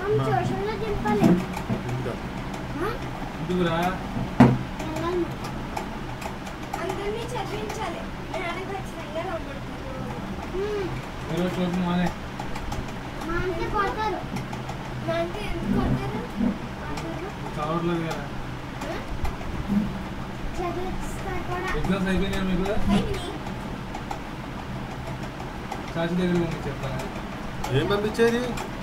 మనం ట్యూషన్లో దింపాలి ఇంకా ఆ? ఎందుకురా వెళ్ళాలి అందరినీ చదివించాలి నాన్న ఖచ్చితంగా రమ్మంటారు ఉమ్, ఈరోజు చూపు మానే మా అంటే కొడతారు నాన్న ఎందుకు కొట్టారు కొట్టారు? చదవట్లేదు కదా ఆ? చదివిస్తారు కూడా ఎగ్జామ్స్ అయిపోయినాయి మీకు అయిపోయినాయి. చాచి దగ్గర ఉంది చెప్తాను ఏం పంపించేది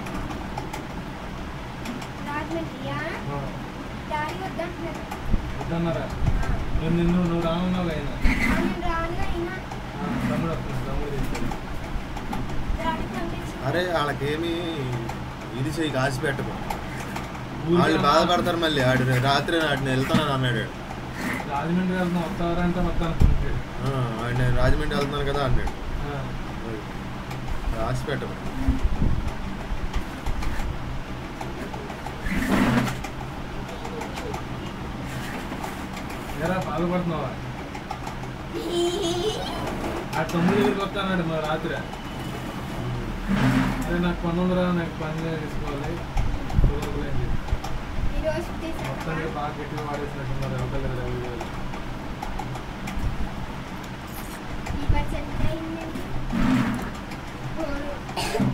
రాజమండ్రియా ఆ, డాడీ వద్దంటున్నారు వద్దన్నారా ఆ. నేను నిన్ను నువ్వు రానున్నావు అయినా ఆ, నేను రాను అయినా తమ్ముడు వస్తున్నాడు తమ్ముడు తీసుకెళ్ళి డాడీ పంపించి అరే వాళ్ళకేమి ఇది చెయ్యి కాసి పెట్టకు ఊరికే వాళ్ళు అమ్మా, బాధపడతారు మళ్ళీ ఆడు రాత్రి ఆడిని వెళ్తానని అన్నాడు రాజమండ్రి వెళ్తాం వస్తావరా అంటే వస్తాను అనుకుంటాడు ఆ, ఆడు నేను రాజమండ్రి వెళ్తున్నాను కదా అన్నాడు ఆ, అది. రాసి పెట్టకు ఏరా బాధపడుతున్నావా ఆ తొమ్మిది దగ్గరికి వస్తానాడు మా రాత్రి అరే నాకు పని ఉండరా నాకు పని తీసుకోవాలి కుదరదులే అని చెప్పి. ఈరోజు మొత్తానికి బాగా గట్టిగా వాడేసినట్టున్నారు ఎవరి దగ్గర వీడియోలు ఈ పర్సెంట్ అయిందండి ఫోన్